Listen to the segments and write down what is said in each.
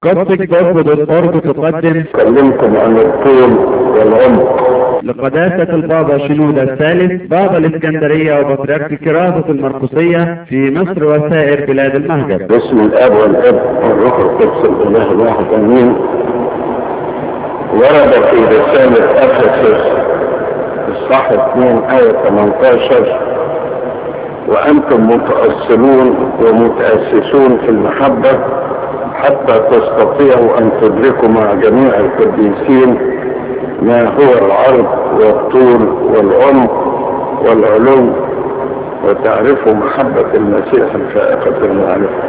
قصدك برفض الأرض تقدم كلمكم عن الطول والعمق لقداسة البابا شنودة الثالث بابا الإسكندرية وبطريرك كراسة المرقسية في مصر وسائر بلاد المهجر باسم الاب والاب والروح القدس الاله الواحد امين ورد في رسالة افسس اصحاح 2 آية 18 وأنتم متأصلون ومتأسسون في المحبة حتى تستطيعوا أن تدركوا مع جميع القديسين ما هو العرض والطول والعمق والعلو وتعرفوا محبة المسيح الفائقة المعرفة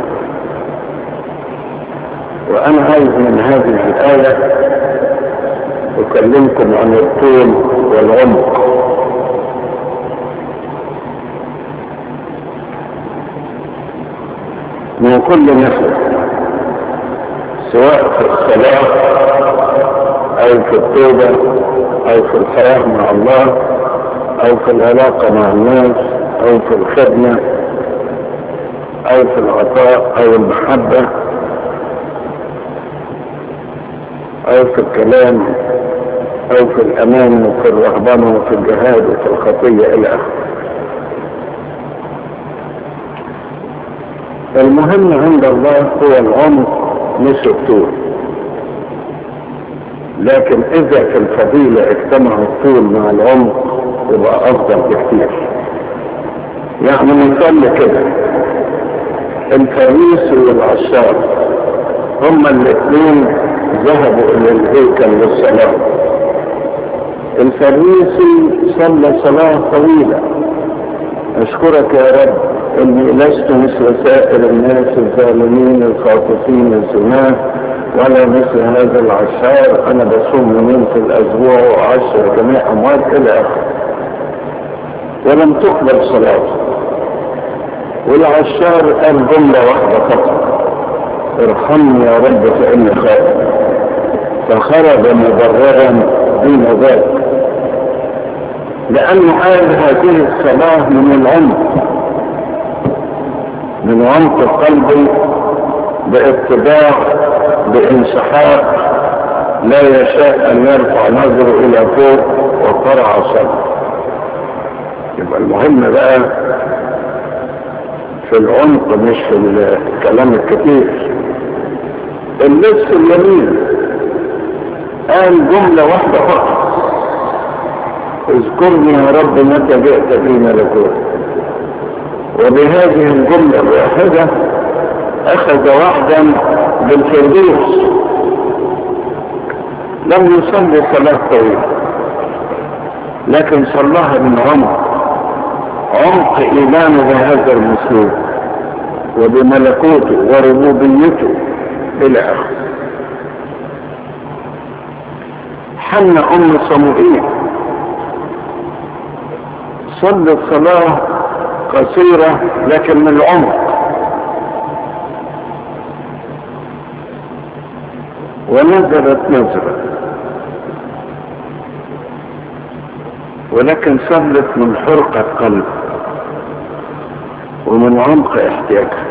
وأنا عايز من هذه الآية أكلمكم عن الطول والعمق من كل ناحية سواء في الصلاة أو في التوبة أو في الحياة مع الله أو في العلاقة مع الناس أو في الخدمة أو في العطاء أو المحبة أو في الكلام أو في الأمان وفي الرهبنة وفي الجهاد وفي الخطية إلى آخره المهم عند الله هو العمق مش الطول لكن إذا في الفضيلة اجتمع الطول مع العمق يبقى أفضل بكثير يعني مثال كده الفريسي والعشار هما الاثنين ذهبوا إلى الهيكل للصلاة الفريسي صلى صلاة طويلة أشكرك يا رب إني لست مثل سائر الناس الظالمين الخاطفين الزناه ولا مثل هذا العشار أنا بصوم يومين في الأسبوع وعشر جميع أموات إلى آخره ولم تقبل صلاته والعشار قال جملة واحدة فقط ارحمني يا رب فإني خاطئ فخرج مبررا دون ذلك لأنه قال هذه الصلاة من العمق من عمق قلبي باتباع بانسحاق لا يشاء أن يرفع نظره إلى فوق وقرع صدره يبقى المهم بقى في العمق مش في الكلام الكثير اللص اليمين قال جملة واحدة فقط اذكرني يا رب متى جئت في ملكوت وبهذه الجملة الواحدة أخذ واحدا بالفردوس لم يصلي صلاة طويلة لكن صلاها من عمق عمق إيمانه بهذا المسلوب وبملكوته وربوبيته إلى آخره حن أم صموئيل صلت صلاة قصيرة لكن من العمق ونزلت نزلة ولكن صلت من حرقة قلب ومن عمق احتياجها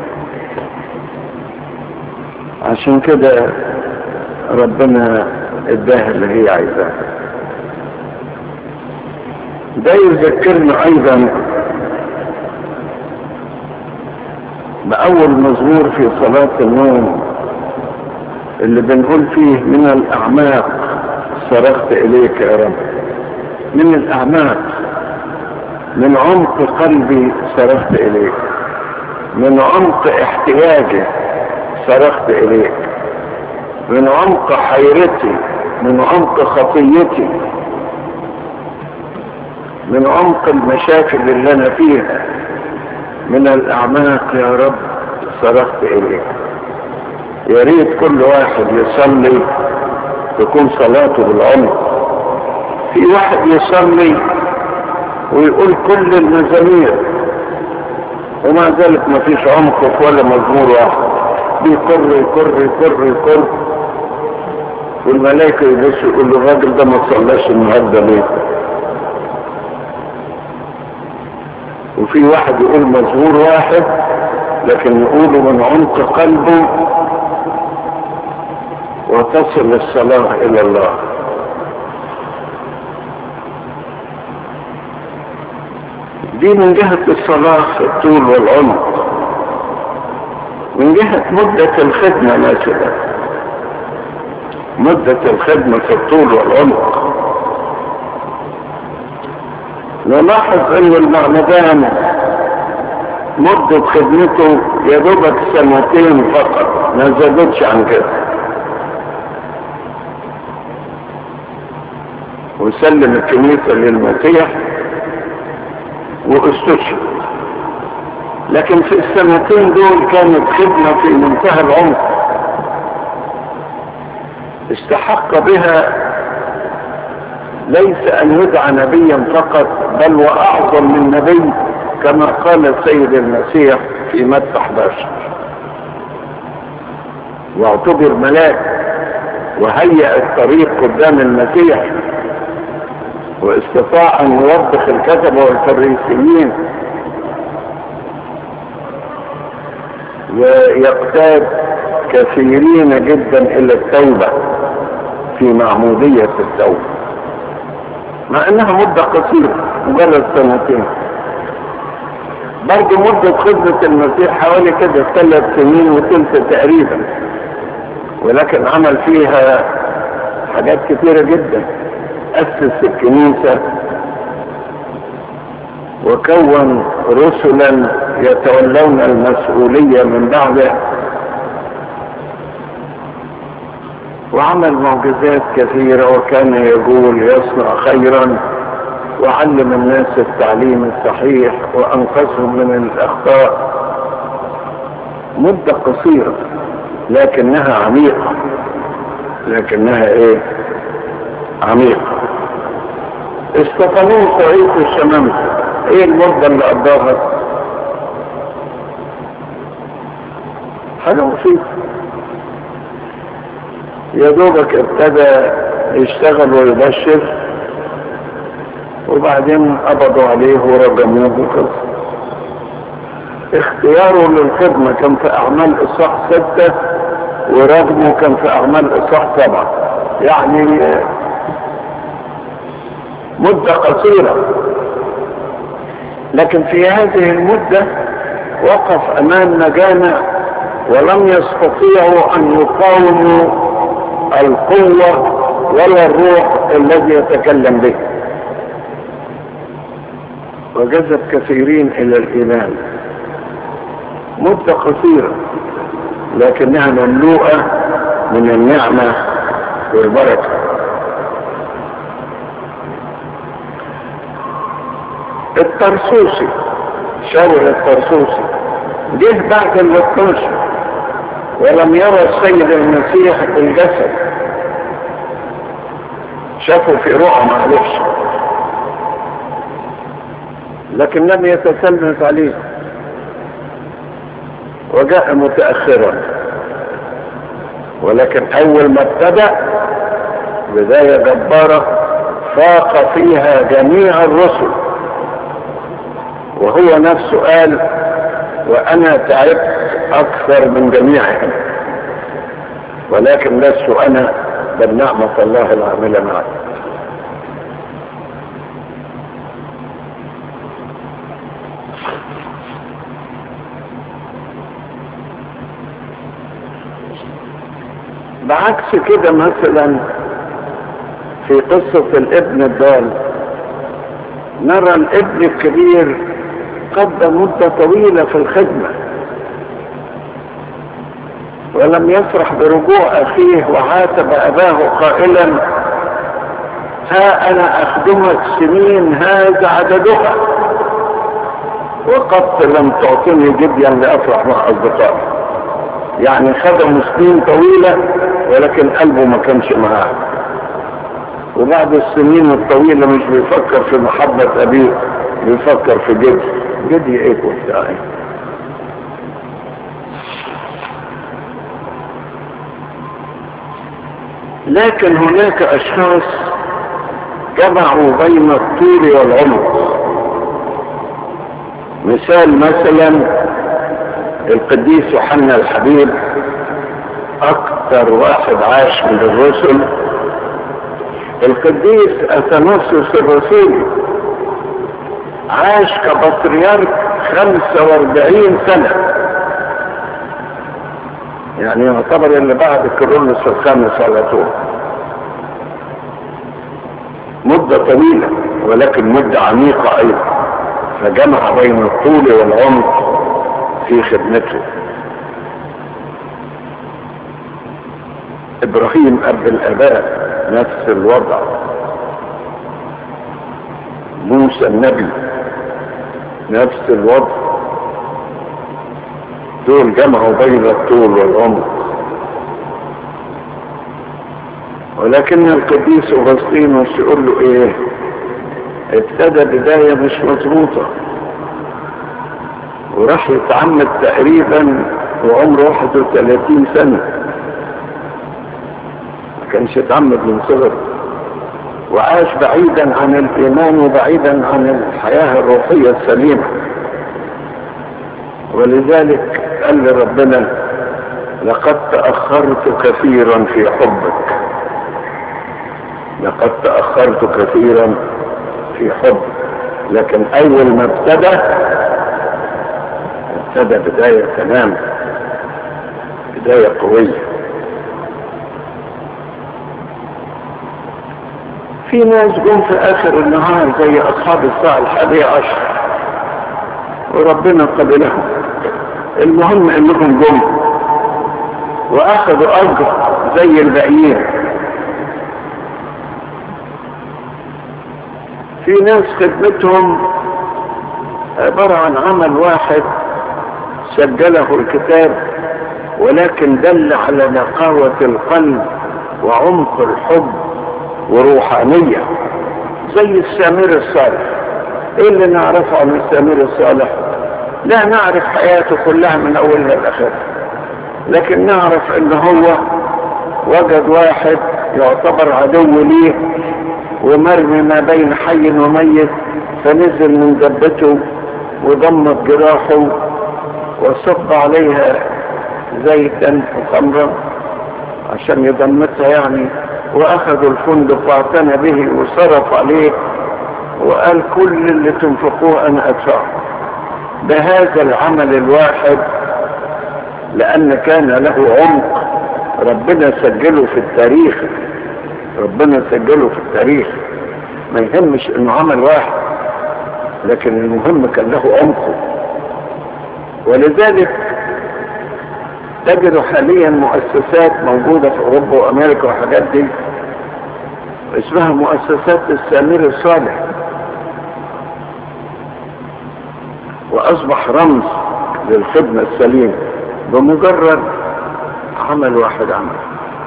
عشان كده ربنا اداها اللي هي عايزاه ده يذكرنا ايضا باول مزمور في صلاة النوم اللي بنقول فيه من الاعماق صرخت اليك يا رب من الاعماق من عمق قلبي صرخت اليك من عمق احتياجي صرخت اليك من عمق حيرتي من عمق خطيتي من عمق المشاكل اللي انا فيها من الاعماق يا رب صرخت اليك يا ريت كل واحد يصلي تكون صلاته بالعمق في واحد يصلي ويقول كل المزامير ومع ذلك ما فيش عمق في ولا مزمور واحد بيقر يقر يقر يقر والملائكة يبصوا يقول له الراجل ده ما صلاش النهارده ليه؟ وفي واحد يقول مزمور واحد لكن يقوله من عمق قلبه وتصل الصلاة إلى الله دي من جهة الصلاة في الطول والعمق من جهة مدة الخدمة مثلا مدة الخدمة في الطول والعمق نلاحظ ان المعمدان مدة خدمته يا دوبك سنتين فقط ما زادتش عن كده وسلم الكنيسة للمسيح واستشهد لكن في السنتين دول كانت خدمة في منتهى العمق استحق بها ليس ان يدعى نبيا فقط بل واعظم من نبي كما قال السيد المسيح في متى 11 واعتبر ملاك وهيأ الطريق قدام المسيح واستطاع ان يوضح الكتبه والفريسيين ويقتاد كثيرين جدا الى التوبه في معموديه التوبه مع انها مده قصيره مجرد سنتين برضه مدة خدمة المسيح حوالي كده ثلاث سنين وثلث تقريبا ولكن عمل فيها حاجات كثيرة جدا أسس الكنيسة وكون رسلا يتولون المسؤولية من بعده وعمل معجزات كثيرة وكان يقول يصنع خيرا وعلم الناس التعليم الصحيح وانقذهم من الاخطاء مدة قصيرة لكنها عميقة لكنها ايه عميقة استفانوس وعيسى الشمامسة ايه المدة اللي قضاها حاجة بسيطة يا دوبك ابتدى يشتغل ويبشر وبعدين قبضوا عليه ورجموه وكذا اختياره للخدمة كان في أعمال إصحاح ستة ورجمه كان في أعمال إصحاح سبعة يعني مدة قصيرة لكن في هذه المدة وقف أمام مجامع ولم يستطيعوا أن يقاوموا القوة ولا الروح الذي يتكلم به وجذب كثيرين الى الايمان مدة قصيرة لكنها مملوءة من النعمة والبركة الترسوسي شاور الترسوسي جه بعد ال 12 ولم يرى السيد المسيح الجسد شافه في رؤى معلش لكن لم يتسلمت عليه وجاء متأخرا ولكن أول ما ابتدأ بداية جبارة فاق فيها جميع الرسل وهو نفسه قال وأنا تعبت أكثر من جميعهم ولكن لست أنا بل نعمة الله العاملة معي بعكس كده مثلا في قصة الابن الضال نرى الابن الكبير قضى مدة طويلة في الخدمة ولم يفرح برجوع أخيه وعاتب أباه قائلا ها أنا أخدمك سنين هذا عددها وقد لم تعطني جديا لأفرح مع أصدقائي يعني خدموا سنين طويلة ولكن قلبه ما كانش معاه وبعد السنين الطويلة مش بيفكر في محبة أبيه بيفكر في جدي جدي ايه بتاعي لكن هناك أشخاص جمعوا بين الطول والعمق مثال مثلا القديس يوحنا الحبيب اكثر واحد عاش من الرسل القديس اثناسيوس الرسول عاش كبطريرك 45 سنة يعني يعتبر اللي بعد كيرلس الخامس على طول مدة طويلة ولكن مدة عميقة ايضا فجمع بين الطول والعمق في خدمته ابراهيم اب الاباء نفس الوضع موسى النبي نفس الوضع دول جمعوا بين الطول والعمق ولكن القديس اغسطينوس يقول له ايه ابتدى بداية مش مظبوطة وراح يتعمد تقريبا وعمره 31 سنة ما كانش يتعمد من صغره وعاش بعيدا عن الايمان وبعيدا عن الحياة الروحية السليمة ولذلك قال لربنا لقد تأخرت كثيرا في حبك لقد تأخرت كثيرا في حب لكن اول ما ابتدى ابتدى بداية تمام بداية قوية في ناس جم في اخر النهار زي اصحاب الساعة الحادية عشر وربنا قبلهم المهم انهم جم واخذوا اجر زي الباقيين في ناس خدمتهم عبارة عن عمل واحد سجله الكتاب ولكن دل على نقاوة القلب وعمق الحب وروحانية زي السامر الصالح ايه اللي نعرفه عن السامر الصالح لا نعرف حياته كلها من اولها لاخرها لكن نعرف ان هو وجد واحد يعتبر عدو ليه ومرمي ما بين حي وميت فنزل من دبته وضمت جراحه وصب عليها زيتا وخمرا عشان يضمتها يعني واخذوا الفندق واعتنى به وصرف عليه وقال كل اللي تنفقوه انا ادفعه بهذا العمل الواحد لان كان له عمق ربنا سجله في التاريخ ربنا سجله في التاريخ ما يهمش انه عمل واحد لكن المهم كان له عمقه ولذلك تجد حاليا مؤسسات موجودة في اوروبا وامريكا والحاجات دي اسمها مؤسسات السامر الصالح واصبح رمز للخدمة السليمة بمجرد عمل واحد عمل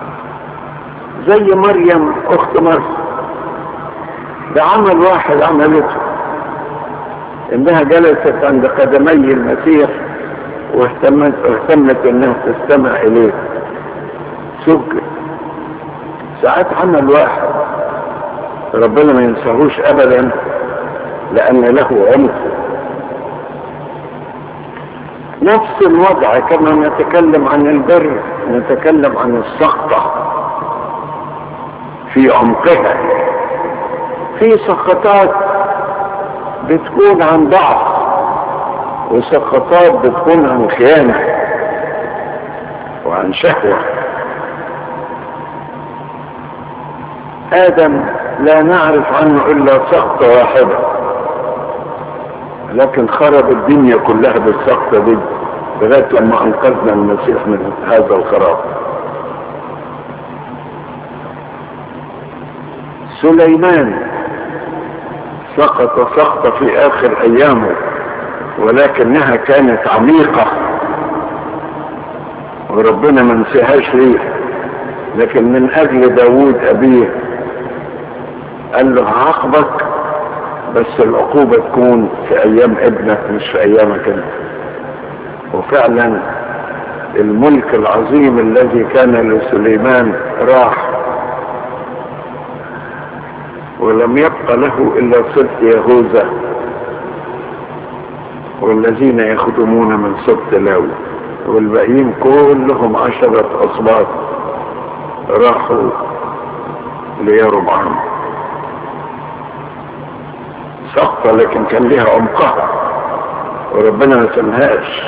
زي مريم اخت مريم ده عمل واحد عملته انها جلست عند قدمي المسيح واهتمت واهتمت انها تستمع اليه سكت ساعات عمل واحد ربنا ما ينساهوش ابدا لان له عمق نفس الوضع كما نتكلم عن البر نتكلم عن السقطة في عمقها في سقطات بتكون عن ضعف وسقطات بتكون عن خيانة وعن شهوة آدم لا نعرف عنه إلا سقطة واحدة لكن خرب الدنيا كلها بالسقطة دي لغاية لما أنقذنا المسيح من هذا الخراب سليمان سقط سقطة في آخر أيامه ولكنها كانت عميقة وربنا ما نسيهاش ليه لكن من أجل داوود أبيه قال له عاقبك بس العقوبة تكون في أيام ابنك مش في أيامك أنت وفعلا الملك العظيم الذي كان لسليمان راح ولم يبق له إلا سبط يهوذا والذين يخدمون من سبط لاوي والباقيين كلهم عشرة أصباط راحوا ليربعان سقطة لكن كان لها عمقها وربنا ما سمهاش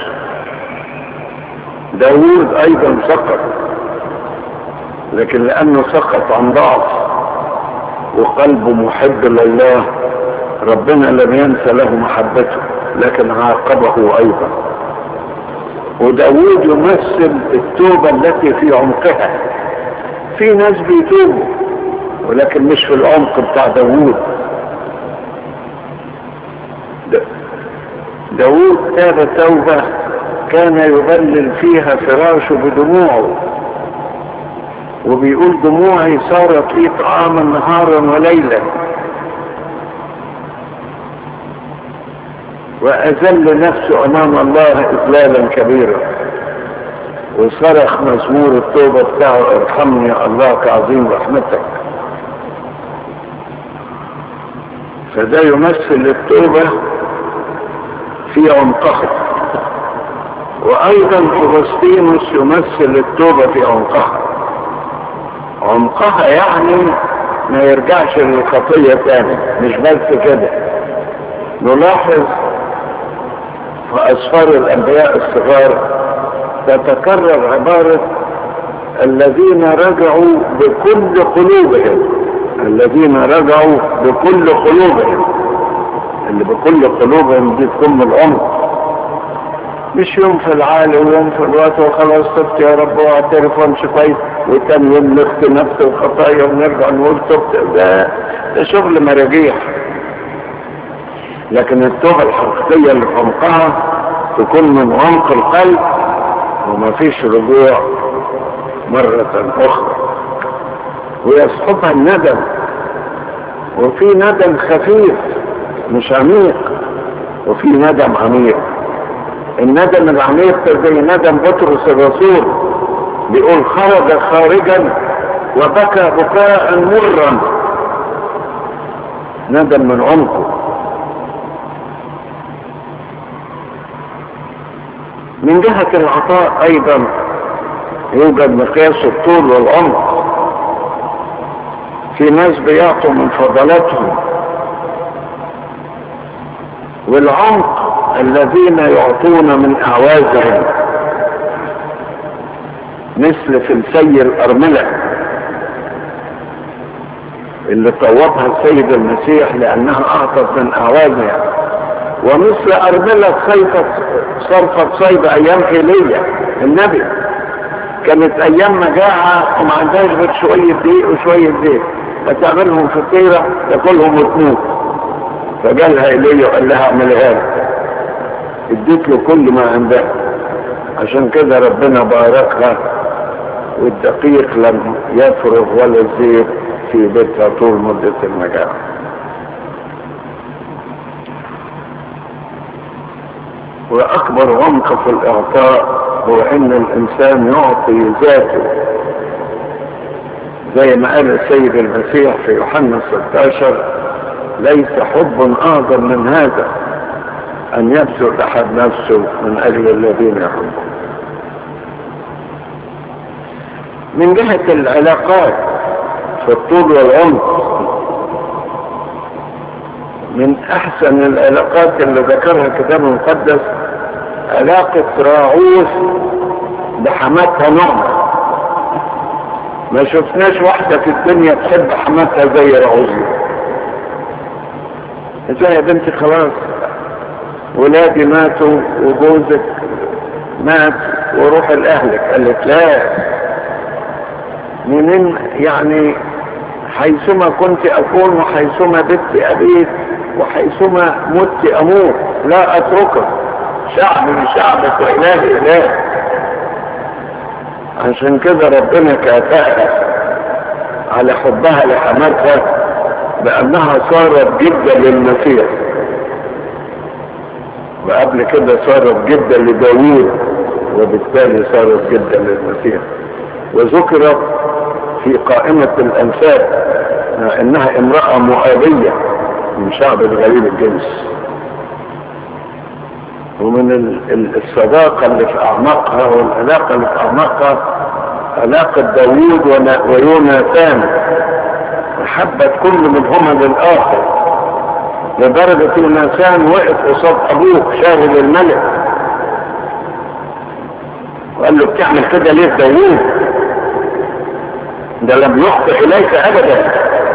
داوود ايضا سقط لكن لانه سقط عن ضعف وقلبه محب لله ربنا لم ينسى له محبته لكن عاقبه ايضا وداود يمثل التوبة التي في عمقها في ناس بيتوبوا ولكن مش في العمق بتاع داود داود تاب توبة كان يبلل فيها فراشه بدموعه وبيقول دموعي صارت لي طعاما نهارا وليلا وأذل نفسه أمام الله إذلالا كبيرا وصرخ مزمور التوبة بتاعه ارحمني يا الله كعظيم رحمتك فده يمثل التوبة في عمقها وأيضا أغسطينوس يمثل التوبة في عمقها عمقها يعني ما يرجعش للخطية تاني مش بس كده نلاحظ في أسفار الأنبياء الصغار تتكرر عبارة الذين رجعوا بكل قلوبهم الذين رجعوا بكل قلوبهم اللي بكل قلوبهم دي تكون من العمق مش يوم في العالي ويوم في الوقت وخلاص تبت يا رب واعترف وامشي كويس وتاني يوم نخفي نفس الخطايا ونرجع نقول تبت ده ده شغل مراجيح لكن التوبة الحقيقية اللي في عمقها تكون من عمق القلب وما فيش رجوع مرة أخرى ويصحبها الندم وفي ندم خفيف مش عميق وفي ندم عميق الندم العميق زي ندم بطرس الرسول بيقول خرج خارجا وبكى بكاء مرا ندم من عمقه من جهة العطاء ايضا يوجد مقياس الطول والعمق في ناس بيعطوا من فضلاتهم والعمق الذين يعطون من اعوازهم مثل في السي الارملة اللي طوبها السيد المسيح لانها اعطت من اعوازها ومثل ارملة صيفة صرفة صيد ايام ايليا النبي كانت ايام مجاعة وما عندهاش غير شوية دقيق وشوية زيت فتعملهم فطيرة تاكلهم وتموت فجالها ايليا وقال لها اعملها لك اديت له كل ما عندها عشان كده ربنا باركها والدقيق لم يفرغ ولا الزيت في بيتها طول مدة المجاعة واكبر عمق في الاعطاء هو ان الانسان يعطي ذاته زي ما قال السيد المسيح في يوحنا 16 ليس حب اعظم من هذا ان يبذل احد نفسه من اجل الذين يحبون من جهة العلاقات في الطول والعمق من احسن العلاقات اللي ذكرها الكتاب المقدس علاقة راعوث بحماتها نعمة ما شفناش واحدة في الدنيا تحب حماتها زي راعوث ازاي يا بنتي خلاص ولادي ماتوا وجوزك مات وروح لأهلك قالت لا منين يعني حيثما كنت أكون وحيثما بت أبيت وحيثما مت أموت لا أتركك شعبي شعبك وإلهي إله عشان كده ربنا كافأها على حبها لحماتها بأنها صارت جدا للمسيح وقبل كده صارت جدا لداوود وبالتالي صارت جدا للمسيح وذكرت في قائمة الأنساب انها امرأة مؤابية من شعب الغريب الجنس ومن الصداقة اللي في اعماقها والعلاقة اللي في اعماقها علاقة داوود ويوناثان محبة كل منهما للآخر لدرجة يوناثان وقف قصاد أبوه شاهد الملك وقال له بتعمل كده ليه داوود ده لم يخطئ إليك أبدا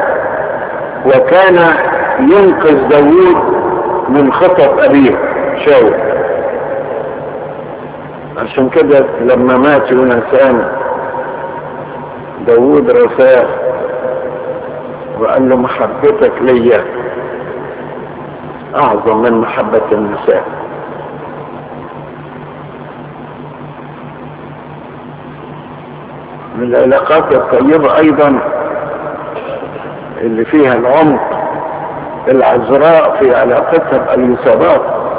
وكان ينقذ داوود من خطط أبيه شاول عشان كده لما مات يونسان داوود رساه وقال له محبتك ليا أعظم من محبة النساء من العلاقات الطيبة أيضا اللي فيها العمق العذراء في علاقتها بأليصابات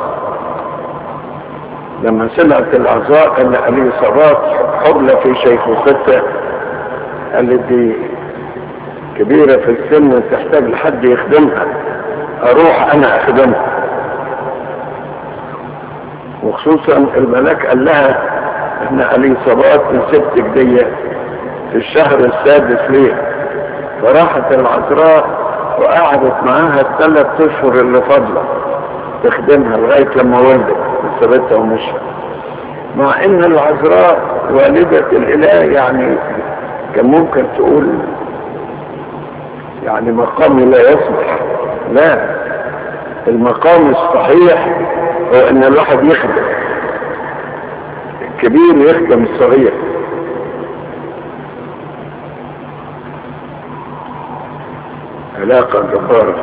لما سمعت العذراء ان أليصابات حبلى في شيخوختها قالت دي كبيرة في السن تحتاج لحد يخدمها اروح انا اخدمها وخصوصا الملاك قال لها ان أليصابات من ستك دي في الشهر السادس ليه فراحت العذراء وقعدت معاها الثلاث اشهر اللي فاضله تخدمها لغايه لما ولدت سابتها ومشت مع ان العذراء والدة الاله يعني كان ممكن تقول يعني مقامي لا يصلح لا المقام الصحيح هو ان الواحد يخدم الكبير يخدم الصغير علاقة جبارة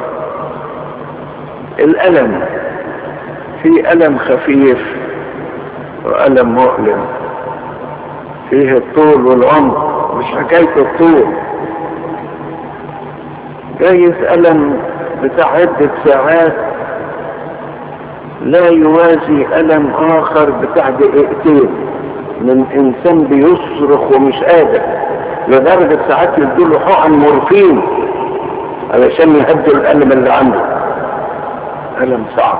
الألم في ألم خفيف وألم مؤلم فيه الطول والعمق مش حكاية الطول جايز ألم بتاع عدة ساعات لا يوازي ألم آخر بتاع دقيقتين من إنسان بيصرخ ومش قادر لدرجة ساعات يدوله حقن مورفين علشان يهدوا الألم اللي عنده ألم صعب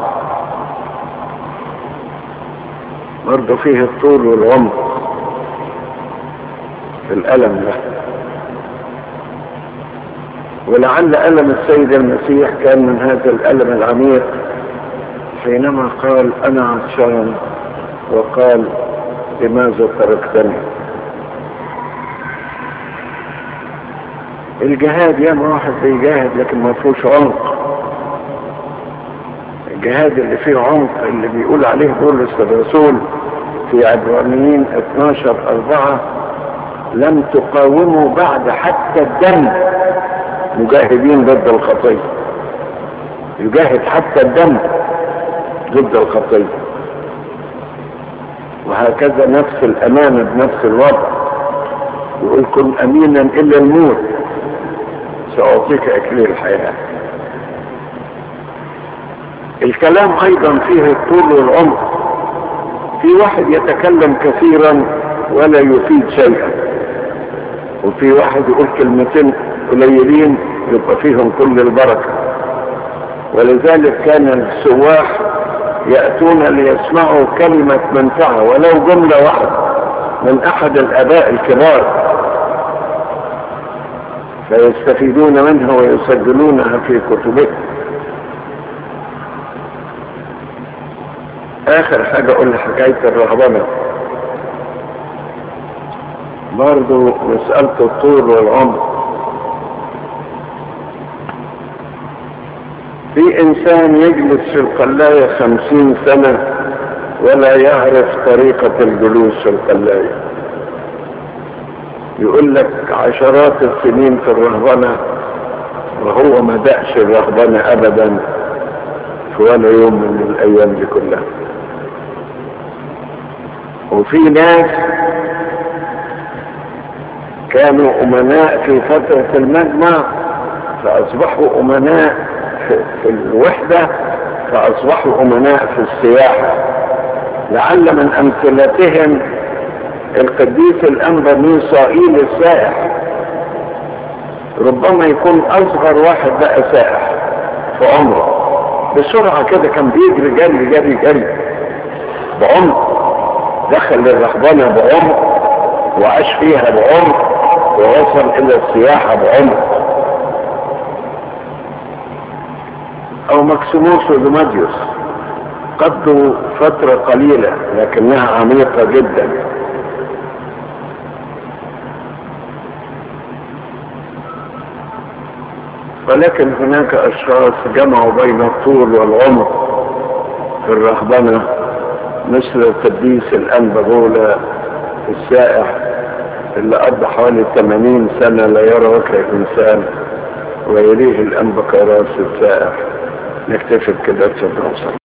برضه فيه الطول والعمق في الألم ده ولعل ألم السيد المسيح كان من هذا الألم العميق حينما قال أنا عطشان وقال لماذا تركتني الجهاد ياما واحد بيجاهد لكن ما فيهوش عمق الجهاد اللي فيه عمق اللي بيقول عليه بولس الرسول في عبرانيين 12 أربعة لم تقاوموا بعد حتى الدم مجاهدين ضد الخطية يجاهد حتى الدم ضد الخطية وهكذا نفس الأمانة بنفس الوضع يقول كن أمينا إلا الموت سأعطيك أكليل الحياة الكلام أيضا فيه الطول والعمق في واحد يتكلم كثيرا ولا يفيد شيئا وفي واحد يقول كلمتين قليلين يبقى فيهم كل البركة ولذلك كان السواح يأتون ليسمعوا كلمة منفعة ولو جملة واحدة من أحد الآباء الكبار فيستفيدون منها ويسجلونها في كتبهم آخر حاجة أقول حكاية الرهبنة برضو مسألة الطول والعمر في إنسان يجلس في القلاية خمسين سنة ولا يعرف طريقة الجلوس في القلاية يقول لك عشرات السنين في الرهبنة وهو ما دقش الرهبنة أبدا في ولا يوم من الأيام دي كلها وفي ناس كانوا أمناء في فترة المجمع فأصبحوا أمناء في الوحدة فأصبحوا أمناء في السياحة لعل من أمثلتهم القديس الأنبا ميسائيل السائح ربما يكون أصغر واحد بقى سائح في عمره بسرعة كده كان بيجري جري جري جري بعمق دخل للرهبنة بعمق وعاش فيها بعمق ووصل الى السياحة بعمق او مكسيموس ودوماديوس قضوا فترة قليلة لكنها عميقة جدا ولكن هناك اشخاص جمعوا بين الطول والعمق في الرهبنة مثل القديس الأنبغولة السائح اللي قضى حوالي 80 سنة لا يرى وجه الإنسان ويليه الأنبكراس السائح نكتفي بكده تفضل